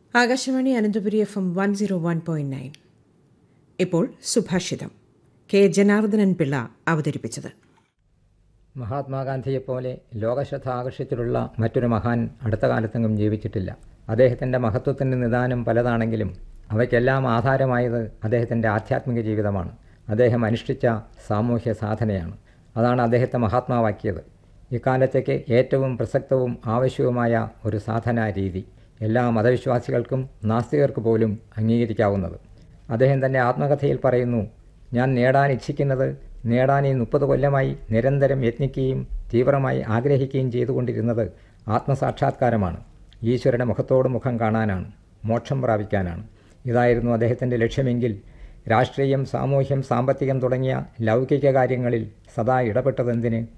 Akashvani Ananthapuri F M one zero one point nine ഇപ്പോൾ സുഭാഷിതം K Janardhanan Pillai അവതരിപ്പിച്ചത് മഹാത്മാഗാന്ധിയെപ്പോലെ ലോകശ്രദ്ധ ആകർഷിച്ചിട്ടുള്ള മറ്റൊരു മഹാൻ അടുത്ത കാലത്തെങ്ങും ജീവിച്ചിട്ടില്ല അദ്ദേഹത്തിൻ്റെ മഹത്വത്തിൻ്റെ നിദാനം പലതാണെങ്കിലും അവയ്ക്കെല്ലാം ആധാരമായത് അദ്ദേഹത്തിൻ്റെ ആധ്യാത്മിക ജീവിതമാണ് അദ്ദേഹം അനുഷ്ഠിച്ച സാമൂഹ്യ സാധനയാണ് അതാണ് അദ്ദേഹത്തെ മഹാത്മാവാക്കിയത് ഇക്കാലത്തേക്ക് ഏറ്റവും പ്രസക്തവും ആവശ്യവുമായ ഒരു സാധനാ രീതി എല്ലാ മതവിശ്വാസികൾക്കും നാസ്തികർക്ക് പോലും അംഗീകരിക്കാവുന്നത് അദ്ദേഹം തൻ്റെ ആത്മകഥയിൽ പറയുന്നു ഞാൻ നേടാൻ ഇച്ഛിക്കുന്നത് നേടാൻ ഈ മുപ്പത് കൊല്ലമായി നിരന്തരം യത്നിക്കുകയും തീവ്രമായി ആഗ്രഹിക്കുകയും ചെയ്തുകൊണ്ടിരുന്നത് ആത്മസാക്ഷാത്കാരമാണ് ഈശ്വരൻ്റെ മുഖത്തോട് മുഖം കാണാനാണ് മോക്ഷം പ്രാപിക്കാനാണ് ഇതായിരുന്നു അദ്ദേഹത്തിൻ്റെ ലക്ഷ്യമെങ്കിൽ രാഷ്ട്രീയം സാമൂഹ്യം സാമ്പത്തികം തുടങ്ങിയ ലൗകിക കാര്യങ്ങളിൽ സദാ ഇടപെട്ടതെന്തിന്